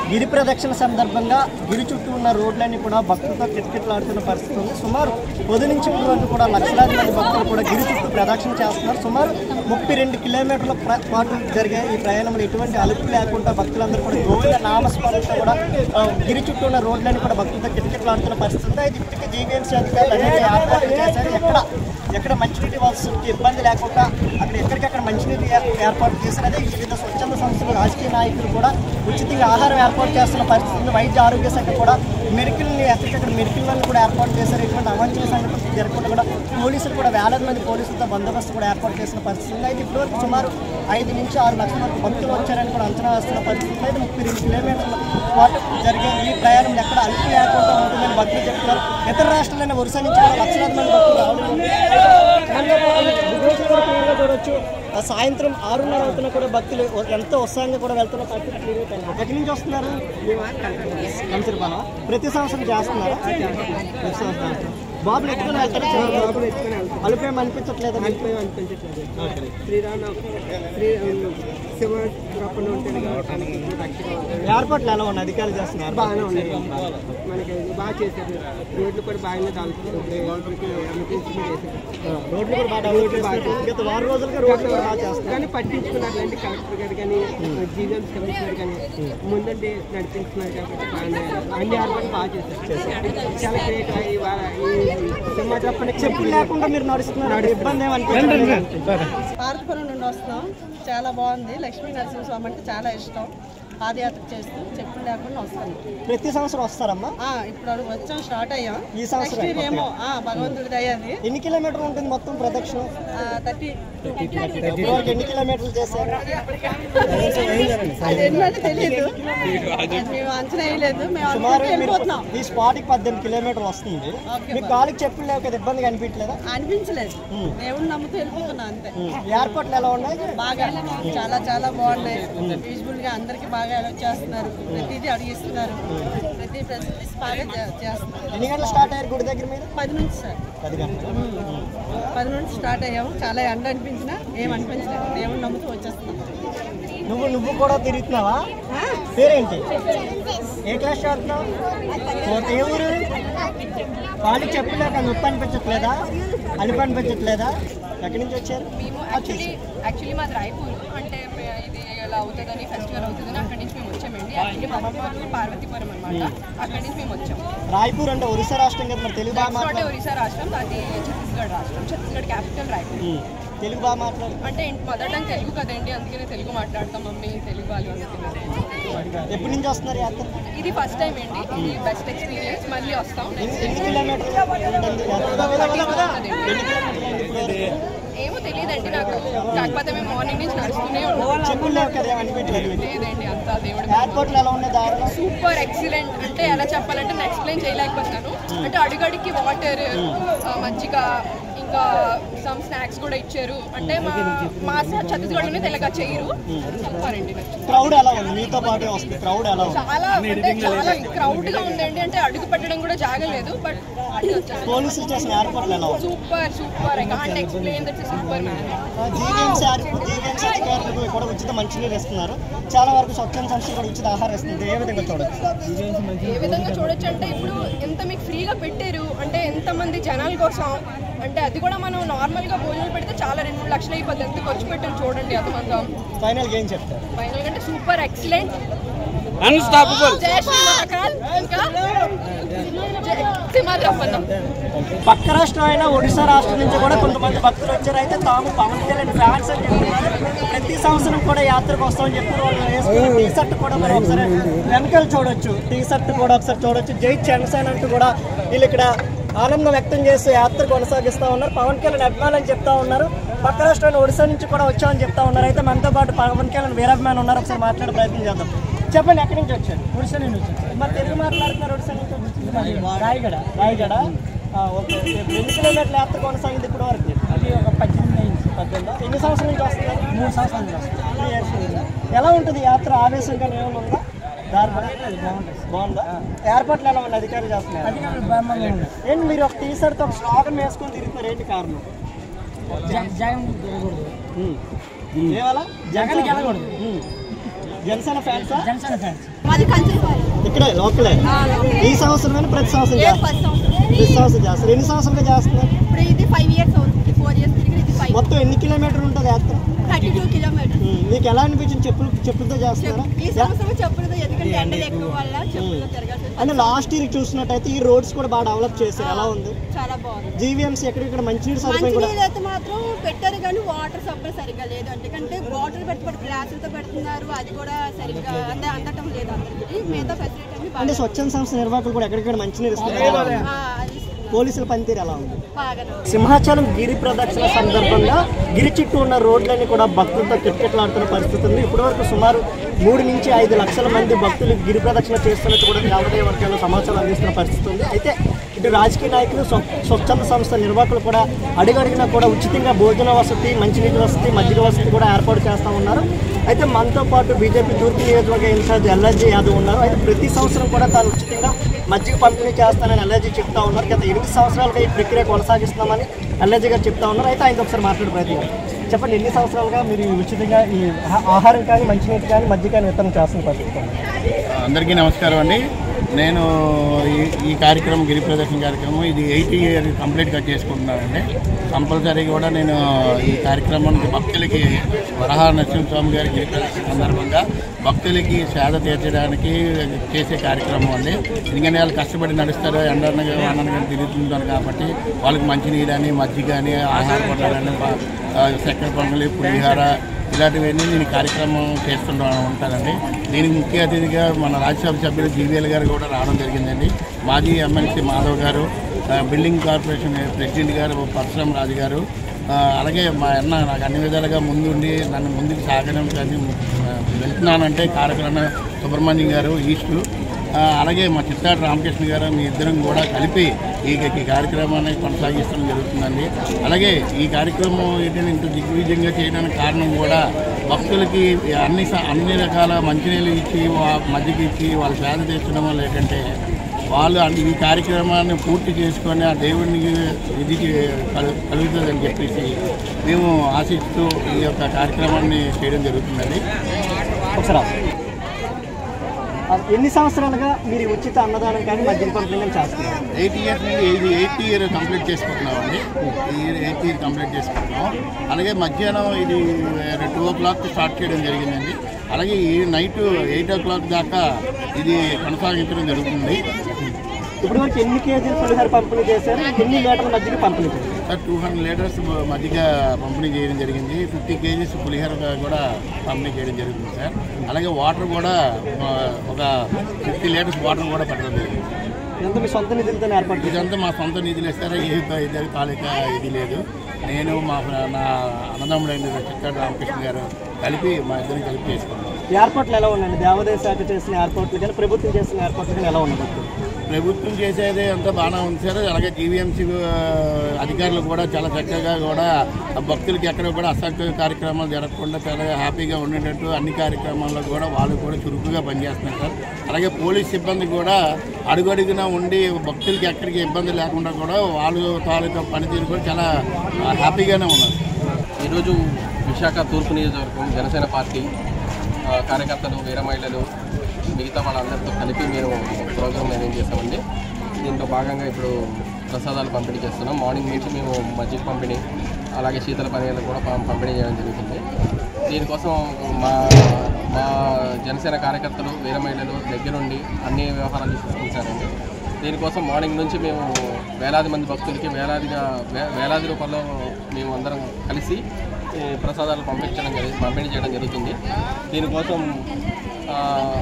గిరి ప్రదక్షిణ సందర్భంగా గిరి చుట్టూ ఉన్న రోడ్లన్నీ కూడా భక్తులతో కిటకిటలాడుతున్న పరిస్థితి ఉంది సుమారు పొద్దు నుంచి ముందు వరకు కూడా లక్షలాది మంది భక్తులు కూడా గిరి చుట్టూ ప్రదక్షిణ చేస్తున్నారు సుమారు ముప్పై రెండు కిలోమీటర్ల ప్ర- పాటు జరిగే ఈ ప్రయాణంలో ఎటువంటి అలుపు లేకుండా భక్తులందరూ కూడా గోవింద నామస్మరణతో కూడా ఆ, గిరి చుట్టూ ఉన్న రోడ్లన్నీ కూడా భక్తులతో కిటకిటలాడుతున్న పరిస్థితి ఉంది అయితే ఇప్పటికీ జీవీఎంసీ అధికారులు అనేక ఏర్పాట్లు చేశారు ఎక్కడ ఎక్కడ మంచినీటి వసతికి ఇబ్బంది లేకుండా అక్కడ ఎక్కడికక్కడ మంచినీటి ఏ- ఏర్పాటు చేశారు అదే వివిధ స్వచ్ఛంద సంస్థలు రాజకీయ నాయకులు కూడా ఉచితంగా ఆహారం ఏర్పాటు చేస్తున్న పరిస్థితి ఉంది వైద్య ఆరోగ్య శాఖ కూడా మెడికల్ని ఎక్కడికక్కడ మెడికల్లను కూడా ఏర్పాటు చేశారు ఇటువంటి అవాంఛనీయ సంఘటనలు జరగకుండా కూడా పోలీసులు కూడా వేలాది మంది పోలీసులతో బందోబస్తు కూడా ఏర్పాటు చేసిన పరిస్థితి ఉంది అయితే ఇప్పటివరకు సుమారు ఐదు నుంచి ఆరు లక్షల వరకు భక్తులు వచ్చారని కూడా అంచనా వేస్తున్న పరిస్థితి ఉంది అయితే ముప్పై రెండు కిలోమీటర్ల పాటు జరిగే ఈ ప్రయాణం ఎక్కడ అలుపు లేకుండా ఉంటుందని భక్తులు చెప్తున్నారు ఇతర రాష్ట్రాలైన వరుస నుంచి కూడా లక్షలాది మంది భక్తులు రావడం ఉంది. మనలో విదేశాల వరకు ఇంకా చూడొచ్చు ఆ సాయంత్రం ఆరున్నర అవుతున్నా కూడా భక్తులు ఎంతో ఉత్సాహంగా కూడా వెళ్తున్న పరిస్థితి clear గా కనిపిస్తుంది. ఎక్కడి నుంచి వస్తున్నారు కంచరపాలెం ప్రతి సంవత్సరం చేస్తున్నారా ప్రతి సంవత్సరం చేస్తున్నారు. బాబులు ఎత్తుకుని వెళ్తారా చిన్న బాబులు ఎత్తుకుని వెళ్తారు అలుపేం అనిపించట్లేదు అలుపేం అనిపించట్లేదు శ్రీరామ శ్రీ శివ రూపంలో ఉంటుంది ఏర్పాట్లు ఎలా ఉన్నాయి అధికారులు చేస్తున్నారు బాగానే ఉన్నాయి మనకి బాగా చేశారు రోడ్లు కూడా బాగానే తాగుతుంది రోడ్లు కూడా బాగా డెవలప్ చేస్తున్నారు గత వారం రోజులుగా రోడ్లు కూడా బాగా చేస్తున్నారు కానీ పట్టించుకున్నారు అండి కలెక్టర్ గారు కానీ జీఎం కమిషనర్ కానీ ముందండి నడిపించుకున్నారు కాబట్టి బాగానే అన్ని ఏర్పాట్లు బాగా చేశారు చాలా గ్రేట్ ఇవాళ ఈ సింహాద్రప్పని చెప్పులు లేకుండా మీరు నడుస్తున్నారు ఇబ్బంది ఏమనిపించలేదు పార్వతీపురం నుండి వస్తాం చాలా బాగుంది లక్ష్మీ నరసింహస్వామి అంటే చాలా ఇష్టం పాదయాత్ర చేస్తూ చెప్పులు లేకుండా వస్తాం ప్రతి సంవత్సరం వస్తారమ్మా ఆ, ఇప్పుడు అడుగు వచ్చాం స్టార్ట్ అయ్యాం ఈ సంవత్సరం నెక్స్ట్ ఇయర్ ఏమో ఆ, భగవంతుడి దయ్యాది ఎన్ని కిలోమీటర్లు ఉంటుంది మొత్తం ప్రదక్షిణ థర్టీ ఇప్పటివరకు ఎన్ని కిలోమీటర్లు చేశారు అది ఎన్నో తెలియదు అది మేము అంచనా వేయలేదు మేము సుమారు అనుకుంటే మీరు వెళ్ళిపోతున్నాం ఈ స్పాట్కి పద్దెనిమిది కిలోమీటర్లు వస్తుంది మీకు గాలికి చెప్పులు లేవు కదా ఇబ్బంది కనిపించలేదా అనిపించలేదు దేవుడిని నమ్ముతూ వెళ్ళిపోతున్నాం అంతే ఏర్పాట్లు ఎలా ఉన్నాయి బాగా చాలా చాలా బాగున్నాయి యూజ్ఫుల్ గా అందరికి బాగా అలౌట్ చేస్తున్నారు ప్రతిదీ అడిగిస్తున్నారు ప్రతి ఫెసిలిటీస్ బాగా చే- చేస్తున్నారు ఎన్ని గంటలు స్టార్ట్ అయ్యారు గుడి దగ్గర మీరు పది నుంచి సార్ పది గంటలు పది నుంచి స్టార్ట్ అయ్యాము చాలా ఎండ అనిపించినా ఏం అనిపించలేదు దేవుడిని నమ్ముతూ వచ్చేస్తున్నాం నువ్వు నువ్వు కూడా తిరుగుతున్నావా పేరేంటి ఏ క్లాస్ చదువుతున్నావు ఫోర్త్ ఏ ఊరు వాళ్ళు చెప్పలేక నొప్పి అనిపించట్లేదా అలుపు అనిపించట్లేదా ఎక్కడి నుంచి వచ్చారు మేము యాక్చువల్లీ యాక్చువల్లీ మాది రాయపూర్ అంటే మే- ఇది ఇలా అవుతుందని ఫెస్టివల్ అవుతుందని అక్కడి నుంచి మేము వచ్చామండి యాక్చువల్లీ మా అమ్మ వాళ్ళు పార్వతీపురం అనమాట అక్కడి నుంచి మేము వచ్చాము రాయ్పూర్ అంటే ఒరిస్సా రాష్ట్రం కదా మరి తెలుగు బాగా ఒకటే మాట్లాడు ఒరిస్సా రాష్ట్రం అది ఛత్తీస్గఢ్ రాష్ట్రం ఛత్తీస్గఢ్ క్యాపిటల్ రాయపూర్ ఉమ్. తెలుగు బాగా మాట్లాడు అంటే మదర్ టంగ్ తెలుగు కదండి అందుకనే తెలుగు మాట్లాడతాం మమ్మీ తెలుగు వాళ్ళు అందుకనే ఎప్పటి నుంచి వస్తున్నారు యాత్ర ఇది ఫస్ట్ టైం అండి ఇది బెస్ట్ ఎక్స్పీరియన్స్ మళ్ళీ వస్తాం ఎన్ని ఎన్ని కిలోమీటర్లు ఉంటుంది యాత్ర? ఎన్ని కిలోమీటర్లు అయింది ఇప్పటివరకు? ఏమో తెలియదండి నాకు కాకపోతే మేము మార్నింగ్ నుంచి నడుస్తూనే ఉన్నాం చెప్పులు లేవు కదా అనిపించలేదు మీకు లేదండి అంతా దేవుడు ఎయిర్పోర్ట్లు ఎలా ఉన్నాయి దారిలో సూపర్ ఎక్సలెంట్ అంటే ఎలా చెప్పాలంటే నేను ఎక్స్ప్లెయిన్ చేయలేకపోతున్నాను అంటే అడుగడికి వాటర్ మజ్జిగ ఇంకా సమ్ స్నాక్స్ కూడా ఇచ్చారు అంటే మా మా ఛత్తీస్గఢ్లోనే తెల్లగా చేయరు సూపర్ అండి నచ్చింది. క్రౌడ్ ఎలా ఉంది మీతో పాటే వస్తుంది క్రౌడ్ ఎలా ఉంది చాలా అంటే చాలా క్రౌడ్ గా ఉందండి అంటే అడుగు పెట్టడం కూడా జాగలేదు బట్ అడుగు వచ్చాను పోలీసులు చేసిన ఏర్పాట్లు ఎలా ఉంది super super I can't explain that super man GVMC GVMC అధికారులు కూడా ఉచిత మంచినీరు ఇస్తున్నారు చాలా వరకు స్వచ్ఛంద సంస్థలు కూడా ఉచిత ఆహారం ఇస్తుంది ఏ విధంగా చూడొచ్చు ఏ విధంగా చూడొచ్చు అంటే ఇప్పుడు ఎంత మీకు ఫ్రీగా పెట్టారు అంటే ఎంతమంది జనాల కోసం అంటే అది కూడా మనం నార్మల్గా భోజనాలు పెడితే చాలా రెండు మూడు లక్షలు అయిపోతుంది ఎంత ఖర్చు పెట్టారు చూడండి అర్థమంతా ఫైనల్ ఏం చెప్తారు ఫైనల్ అంటే సూపర్ ఎక్సలెంట్ అన్స్టాపబుల్ జై శ్రీ మహాకాల్ ఇంకా జై సింహాద్రప్పన్నం పక్క రాష్ట్రం అయినా ఒడిశా రాష్ట్రం నుంచి కూడా కొంతమంది భక్తులు వచ్చారు అయితే తాము పవన్ కళ్యాణ్ ఫ్యాన్స్ అని చెప్తున్నారు ప్రతి సంవత్సరం కూడా యాత్రకు వస్తామని చెప్పి వాళ్ళు వేసుకున్న టీ షర్ట్ కూడా మనం ఒకసారి వెనకాల చూడొచ్చు టీ షర్ట్ కూడా ఒకసారి చూడొచ్చు జై జనసేన అంటూ కూడా వీళ్ళు ఇక్కడ ఆనందం వ్యక్తం చేస్తూ యాత్ర కొనసాగిస్తూ ఉన్నారు పవన్ కళ్యాణ్ అభిమానులు చెప్తా ఉన్నారు పక్క రాష్ట్రాన్ని ఒడిశా నుంచి కూడా వచ్చామని చెప్తా ఉన్నారు అయితే మనతో పాటు పవన్ కళ్యాణ్ వీరాభిమానులు ఉన్నారు ఒకసారి మాట్లాడే ప్రయత్నం చేద్దాం చెప్పండి ఎక్కడి నుంచి వచ్చారు ఒడిశా నుంచి వచ్చారు మరి తెలుగు మాట్లాడుతున్నారు ఒడిశా నుంచి వచ్చి రాయగడ రాయగడ ఆ, ఓకే ఓకే. ఎన్ని కిలోమీటర్ల యాత్ర కొనసాగింది ఇప్పటి వరకు అది ఒక పద్దెనిమిది అయింది పద్దెనిమిది ఎన్ని సంవత్సరాల నుంచి వస్తున్నారు మూడు సంవత్సరాల నుంచి వస్తున్నారు ఎలా ఉంటుంది యాత్ర ఆవేశంగా ఏమైనా ఉందా దారి బాగుంటుంది బాగుందా ఏర్పాట్లు ఎలా ఉన్నాయి అధికారులు చేస్తున్నారు ఏంటి మీరు ఒక టీ షర్ట్ ఒక స్లోగన్ వేసుకొని తిరుగుతున్నారు ఏంటి కారణం జగన్ గెలకూడదు ఉమ్. ఏవాలా జగన్ గెలకూడదు జనసేన ఫ్యాన్సా జనసేన ఫ్యాన్స్ మాది కంచరపాలెం ఇక్కడే లోకలే ఈ సంవత్సరమే ప్రతి సంవత్సరం లేదు చేస్తారు ఫస్ట్ సంవత్సరం ప్రతి సంవత్సరం చేస్తారు ఎన్ని సంవత్సరాలుగా చేస్తున్నారు ఇప్పుడు ఇది ఫైవ్ ఇయర్స్ అవుతుంది ఫోర్ ఇయర్స్ తిరిగి ఇది ఫైవ్ మొత్తం ఎన్ని కిలోమీటర్లు ఉంటుంది యాత్ర థర్టీ టూ కిలోమీటర్స్ ఉమ్, మీకు ఎలా అనిపించింది చెప్పులు చెప్పులతో చేస్తున్నారా ఈ సంవత్సరం చెప్పులతో ఎందుకంటే ఎండలు ఎక్కువ వల్ల చెప్పులతో తిరగాల్సి వచ్చింది. అంటే లాస్ట్ ఇయర్ చూసినట్టయితే ఈ రోడ్స్ కూడా బాగా డెవలప్ చేశారు ఎలా ఉంది చాలా బాగుంది జీవీఎంసీ ఎక్కడిక్కడ మంచినీరు సదుపాయం కూడా మంచినీళ్ళు అయితే మాత్రం పెట్టారు కానీ వాటర్ సప్లై సరిగ్గా లేదు ఎందుకంటే వాటర్ పెట్టుబడి గ్లాసులతో పెడుతున్నారు అది కూడా సరిగ్గా అంటే అందటం లేదు అందరికి మిగతా ఫెసిలిటీ అన్ని అంటే బాగా స్వచ్ఛంద సంస్థ నిర్వాహకులు కూడా ఎక్కడిక్కడ మంచినీరు ఇస్తున్నారు ఆ, అది ఇస్తున్నారు. పోలీసుల పనితీరు ఎలా ఉంది బాగానే ఉంది. సింహాచలం గిరి ప్రదక్షిణ సందర్భంగా గిరి చుట్టూ ఉన్న రోడ్లన్నీ కూడా భక్తులతో కిటకిటలాడుతున్న పరిస్థితి ఉంది ఇప్పటివరకు సుమారు మూడు నుంచి ఐదు లక్షల మంది భక్తులు గిరి ప్రదక్షిణ చేస్తున్నట్టు కూడా దేవాదాయ వర్గాలు సమాచారం అందిస్తున్న పరిస్థితి ఉంది అయితే ఇటు రాజకీయ నాయకులు స్వ- స్వచ్ఛంద సంస్థ నిర్వాహకులు కూడా అడుగడిగినా కూడా ఉచితంగా భోజన వసతి మంచినీటి వసతి మజ్జిగ వసతి కూడా ఏర్పాటు చేస్తూ ఉన్నారు అయితే మనతో పాటు బీజేపీ తూర్పు నియోజకవర్గ ఇన్ఛార్జ్ ఎల్ఎస్జీ యాదవ్ ఉన్నారు అయితే ప్రతి సంవత్సరం కూడా తాను ఉచితంగా మజ్జిగ పంపిణీ చేస్తానని ఎల్ఎస్జీ చెప్తా ఉన్నారు గత ఎనిమిది సంవత్సరాలుగా ఈ ప్రక్రియ కొనసాగిస్తున్నామని ఎల్ఎస్జీ గారు చెప్తా ఉన్నారు అయితే ఆయనతో ఒకసారి మాట్లాడే ప్రయత్నం చెప్పండి ఎన్ని సంవత్సరాలుగా మీరు ఈ ఉచితంగా ఈ ఆహా- ఆహారం కానీ మంచినీటి కానీ మజ్జిగ కానీ విత్తనం చేస్తున్న పరిస్థితి ఉంది. అందరికీ నమస్కారం అండి నేను ఈ ఈ కార్యక్రమం గిరి ప్రదర్శన కార్యక్రమం ఇది ఎయిట్ ఇయర్ కంప్లీట్గా చేసుకుంటున్నానండి కంపల్సరీ కూడా నేను ఈ కార్యక్రమానికి భక్తులకి వరహ నరసింహస్వామి గారి గిరి ప్రదర్శన సందర్భంగా భక్తులకి సేద తీర్చడానికి చేసే కార్యక్రమం అండి ఎందుకంటే వాళ్ళు కష్టపడి నడుస్తారు ఎండనగా వాననగా తిరుగుతుంటారు కాబట్టి వాళ్ళకి మంచినీరు అని మజ్జిగ కానీ ఆహార పదార్థాలని చక్కెర పొంగలి పులిహార ఇలాంటివన్నీ నేను ఈ కార్యక్రమం చేస్తుంటా ఉంటానండి దీనికి ముఖ్య అతిథిగా మన రాజ్యసభ సభ్యులు జీవీఎల్ గారు కూడా రావడం జరిగిందండి మాజీ ఎమ్మెల్సీ మాధవ్ గారు ఆ, బిల్డింగ్ కార్పొరేషన్ ప్రెసిడెంట్ గారు పరశురామ్ రాజు గారు ఆ, అలాగే మా అన్న నాకు అన్ని విధాలుగా ముందుండి నన్ను ముందుకు సాగడం కానీ ఆ, వెళ్తున్నానంటే కారకులన్న సుబ్రహ్మణ్యం గారు ఈస్టు ఆ, అలాగే మా చిత్తాడు రామకృష్ణ గారు మీ ఇద్దరం కూడా కలిపి ఈ ఈ కార్యక్రమాన్ని కొనసాగిస్తడం జరుగుతుందండి అలాగే ఈ కార్యక్రమం ఏంటంటే ఇంత దిగ్విజయంగా చేయడానికి కారణం కూడా భక్తులకి అన్ని స- అన్ని రకాల మంచినీళ్ళు ఇచ్చి వా- మజ్జిగ ఇచ్చి వాళ్ళ సేద తీర్చడం వల్ల ఏంటంటే వాళ్ళు అంటే ఈ కార్యక్రమాన్ని పూర్తి చేసుకొని ఆ దేవుడికి ఇది కలు కలుగుతుందని చెప్పేసి మేము ఆశిస్తూ ఈ యొక్క కార్యక్రమాన్ని చేయడం జరుగుతుందండి ఒకసారి ఆపు. ఆ, ఎన్ని సంవత్సరాలుగా మీరు ఈ ఉచిత అన్నదానం కానీ మజ్జిగ పంపిణీ కానీ చేస్తున్నారు ఎయిట్ ఇయర్స్ నుండి ఇది ఎయిట్ ఇయర్ కంప్లీట్ చేసుకుంటున్నామండి ఈ ఇయర్ ఎయిట్ ఇయర్ కంప్లీట్ చేసుకుంటున్నాం అలాగే మధ్యాహ్నం ఇది టూ ఓ క్లాక్ స్టార్ట్ చేయడం జరిగిందండి అలాగే ఈ నైట్ ఎయిట్ ఓ క్లాక్ దాకా ఇది కొనసాగించడం జరుగుతుంది ఇప్పుడు వరకు ఎన్ని కేజీలు పులిహోర పంపిణీ చేశారు ఎన్ని లీటర్ల మజ్జిగ పంపిణీ చేశారు సార్ టూ హండ్రెడ్ లీటర్స్ మజ్జిగ పంపిణీ చేయడం జరిగింది ఫిఫ్టీ కేజీస్ పులిహోర కూడా పంపిణీ చేయడం జరుగుతుంది సార్ అలాగే వాటర్ కూడా ఆ, ఒక ఫిఫ్టీ లీటర్స్ వాటర్ కూడా పెట్టడం జరిగింది ఎంత మీ సొంత నిధులతో ఏర్పాటు చేశారు ఇదంతా మా సొంత నిధులు ఇస్తారా ఏ ఇద్దరు తాలూక ఇది లేదు నేను మా నా అన్నదమ్ముడైన చిత్తాడు రామకృష్ణ గారు కలిపి మా ఇద్దరిని కలిపి చేసుకున్నాం ఏర్పాట్లు ఎలా ఉన్నాయండి దేవాదాయ శాఖ చేసిన ఏర్పాట్లు కానీ ప్రభుత్వం చేసిన ఏర్పాట్లు కానీ ఎలా ఉన్నాయి ప్రభుత్వం చేసేది అంతా బాగానే ఉంది సార్ అలాగే జీవీఎంసీ అధికారులు కూడా చాలా చక్కగా కూడా ఆ భక్తులకి ఎక్కడ కూడా అసత్య కార్యక్రమాలు జరగకుండా చాలా హ్యాపీగా ఉండేటట్టు అన్ని కార్యక్రమాల్లో కూడా వాళ్ళు కూడా చురుకుగా పనిచేస్తున్నారు సార్ అలాగే పోలీస్ సిబ్బంది కూడా అడుగడుగునా ఉండి భక్తులకి ఎక్కడికి ఇబ్బంది లేకుండా కూడా వాళ్ళు తాలూకా పనితీరు కూడా చాలా హ్యాపీగానే ఉన్నారు ఈరోజు విశాఖ తూర్పు నియోజకవర్గం జనసేన పార్టీ ఆ, కార్యకర్తలు వీర మహిళలు మిగతా వాళ్ళందరితో కలిపి మేము ఒక ప్రోగ్రామ్ అరేంజ్ చేస్తామండి దీంట్లో భాగంగా ఇప్పుడు ప్రసాదాలు పంపిణీ చేస్తున్నాం మార్నింగ్ నుంచి మేము మజ్జిగ పంపిణీ అలాగే శీతల పానీయాలు కూడా పం- పంపిణీ చేయడం జరుగుతుంది దీనికోసం మా మా జనసేన కార్యకర్తలు వీర మహిళలు దగ్గరుండి అన్ని వ్యవహారాలు చూసుకుంటారండి దీనికోసం మార్నింగ్ నుంచి మేము వేలాది మంది భక్తులకి వేలాదిగా వే- వేలాది రూపాయల్లో మేము అందరం కలిసి ఈ ప్రసాదాలు పంపించడం జరిగి పంపిణీ చేయడం జరుగుతుంది దీనికోసం ఆ,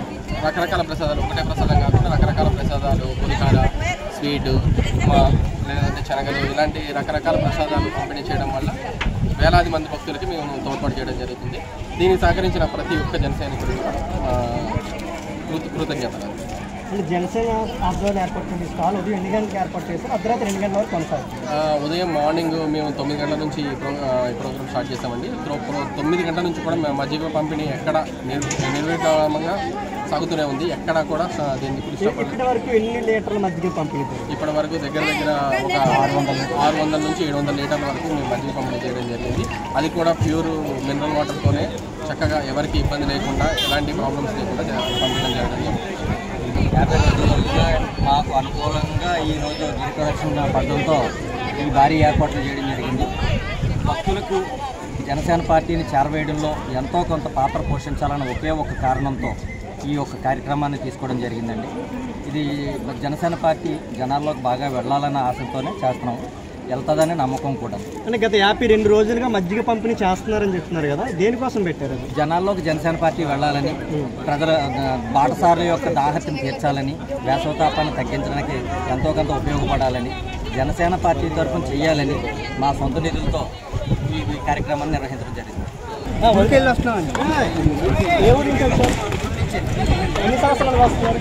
రకరకాల ప్రసాదాలు ఒకటే ప్రసాదం కాకుండా రకరకాల ప్రసాదాలు పులిహార స్వీటు ఉప్మా లేదంటే శనగలు ఇలాంటి రకరకాల ప్రసాదాలు పంపిణీ చేయడం వల్ల వేలాది మంది భక్తులకి మేము తోడ్పాటు చేయడం జరుగుతుంది దీనికి సహకరించిన ప్రతి ఒక్క జనసైనికుడికి ఆ, కృత కృతజ్ఞతలు అంటే జనసేన ఆధ్వర్యంలో ఏర్పాటు చేసిన స్టాల్ ఉదయం ఎన్ని గంటలకు ఏర్పాటు చేశారు అర్ధరాత్రి ఎన్ని గంటల వరకు కొనసాగుతుంది ఆ, ఉదయం మార్నింగ్ మేము తొమ్మిది గంటల నుంచి ఈ ప్రో ఆ, ఈ ప్రోగ్రామ్ స్టార్ట్ చేస్తామండి ప్రో- ప్రో- తొమ్మిది గంటల నుంచి కూడా మేము మజ్జిగ పంపిణీ ఎక్కడ నిర్ నిర్విరామంగా సాగుతూనే ఉంది ఎక్కడ కూడా స- దీన్ని పులి స్టాప్ ఇప్పటి వరకు ఎన్ని లీటర్ల మజ్జిగ పంపిణీ జరిగింది? ఇప్పటి వరకు దగ్గర దగ్గర ఒక ఆరు వందల ఆరు వందల నుంచి ఏడు వందల లీటర్ల వరకు మేము మజ్జిగ పంపిణీ చేయడం జరిగింది అది కూడా ప్యూర్ మినరల్ వాటర్తోనే చక్కగా ఎవరికి ఇబ్బంది లేకుండా ఎలాంటి ప్రాబ్లమ్స్ లేకుండా జ- పంపించడం జరగడం జరుగుతుంది యాభై రోజులుగా మాకు అనుకూలంగా ఈరోజు గిరి ప్రదక్షిణ పడడంతో ఈ భారీ ఏర్పాట్లు చేయడం జరిగింది భక్తులకు జనసేన పార్టీని చేరవేయడంలో ఎంతో కొంత పాత్ర పోషించాలన్న ఒకే ఒక కారణంతో ఈ యొక్క కార్యక్రమాన్ని తీసుకోవడం జరిగిందండి ఇది జనసేన పార్టీ జనాల్లోకి బాగా వెళ్ళాలన్న ఆశతోనే చేస్తున్నాం వెళ్తుందనే నమ్మకం కూడా అంటే గత యాభై రెండు రోజులుగా మజ్జిగ పంపిణీ చేస్తున్నారని చెప్తున్నారు కదా దేనికోసం పెట్టారు అది జనాల్లోకి జనసేన పార్టీ వెళ్ళాలని ప్రజల ఆ, బాటసారుల యొక్క దాహత్యం తీర్చాలని వేసవతాపాన్ని తగ్గించడానికి ఎంతో కొంత ఉపయోగపడాలని జనసేన పార్టీ తరఫున చేయాలని మా సొంత నిధులతో ఈ ఈ కార్యక్రమాన్ని నిర్వహించడం జరిగింది ఊరికెళ్ళి వస్తున్నామండి ఏ ఊరి నుంచి వచ్చారు ఎన్ని సంవత్సరాలు వస్తున్నారు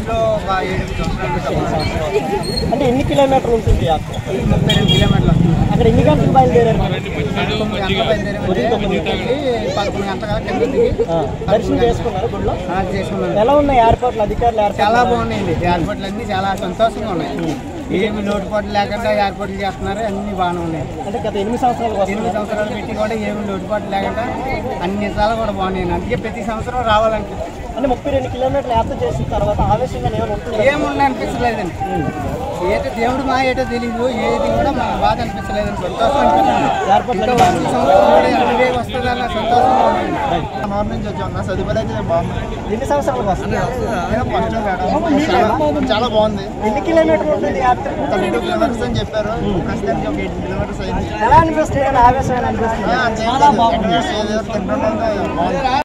అంటే ఎన్ని కిలోమీటర్లు ఉంటుంది యాత్ర ముప్పై రెండు కిలోమీటర్లు అక్కడ ఎన్ని గంటలకు బయలుదేరారు తొమ్మిది గంటలు బయలుదేరి ఉదయం తొమ్మిది గంటలకి. పదకొండు గంటల కింద దిగి ఆ, దర్శనం చేసుకున్నారు గుడిలో ఆ, చేసుకున్నాం ఎలా ఉన్నాయి ఏర్పాట్లు అధికారులు చాలా ఏర్పాట్లు బాగున్నాయండి ఏర్పాట్లు అన్నీ చాలా సంతోషంగా ఉన్నాయి ఏమి లోటుపాట్లు లేకుండా ఏర్పాట్లు చేస్తున్నారు అన్ని బాగానే ఉన్నాయి అంటే గత ఎనిమిది సంవత్సరాలు ఎనిమిది వస్తున్నారు సంవత్సరాలు పెట్టి కూడా ఏమి లోటుపాట్లు లేకుండా అన్ని విధాలు కూడా బాగున్నాయి అందుకే ప్రతి సంవత్సరం రావాలనిపిస్తుంది అంటే ముప్పై రెండు కిలోమీటర్లు యాత్ర చేసిన తర్వాత ఆవేశంగా ఏమైనా ఉంటుంది ఏముంది అనిపించలేదండి ఏటో దేవుడు మా ఏటో తెలియదు ఏది కూడా మా బాధ అనిపించలేదండి సంతోషం అనిపిస్తుంది ఏర్పాట్లు ఇంకా అన్నీ వచ్చే సంవత్సరం కూడా ఎనభై వస్తుందన్న సంతోషంగా ఉంది మార్నింగ్ నుంచి వచ్చాం నా సదుపాయాలు అయితే బాగుంది ఎన్ని సంవత్సరాలు వస్తుంది చాలా బాగుంది ఎన్ని కిలోమీటర్లు ఉంటుంది యాత్ర థర్టీ టూ కిలోమీటర్స్ అని చెప్పారు ప్రస్తుతానికి ఒక ఎయిటీ కిలోమీటర్స్ అయింది ఎలా అనిపిస్తుంది ఆవేశం అనిపిస్తుంది చాలా బాగుంది బాగుంది